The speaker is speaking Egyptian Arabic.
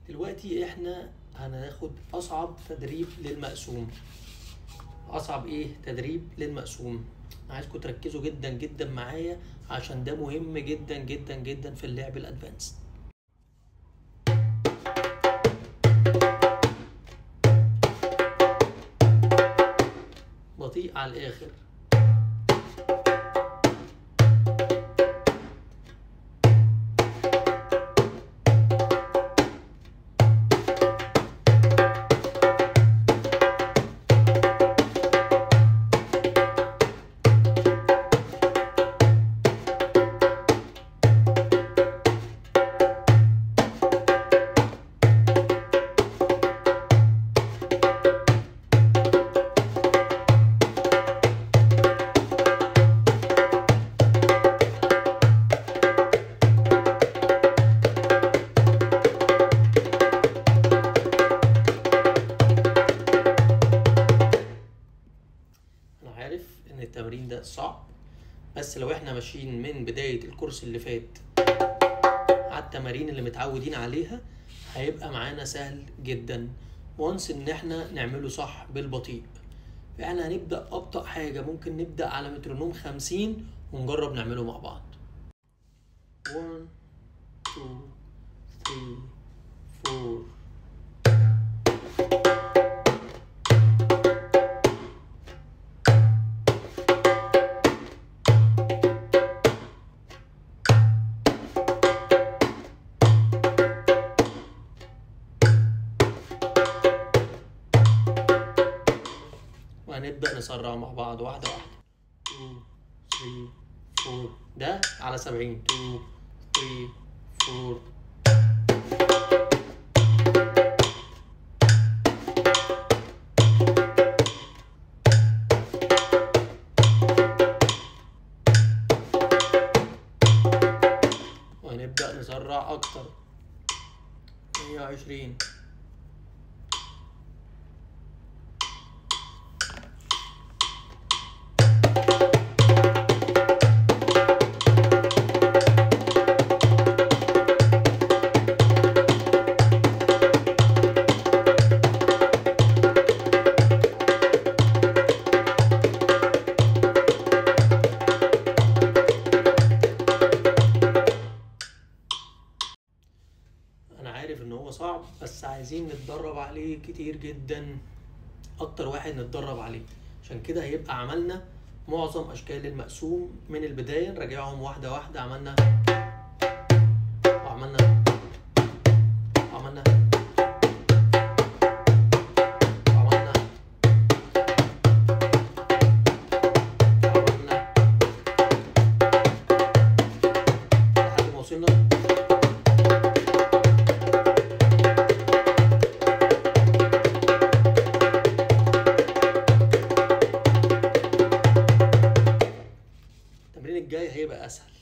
دلوقتي احنا هناخد اصعب تدريب للمقسوم اصعب ايه تدريب للمقسوم عايزكم تركزوا جدا جدا معايا عشان ده مهم جدا جدا جدا في اللعب الادفانس بطيء على الاخر انا عارف ان التمرين ده صعب بس لو احنا ماشيين من بداية الكورس اللي فات على التمارين اللي متعودين عليها هيبقى معانا سهل جدا وانس ان احنا نعمله صح بالبطيء فاحنا هنبدأ ابطأ حاجة ممكن نبدأ على مترونوم خمسين ونجرب نعمله مع بعض 1 2 3 4 وهنبدأ نسرع مع بعض واحدة واحدة 2 3 4 ده على 70 2 3 4 وهنبدأ نسرع أكتر 120 انا عارف ان هو صعب بس عايزين نتدرب عليه كتير جدا اكتر واحد نتدرب عليه عشان كده هيبقى عملنا معظم اشكال المقسوم من البدايه نراجعهم واحده واحده عملنا وعملنا وعملنا وعملنا وعملنا لحد ما وصلنا التمرين الجاي هيبقى اسهل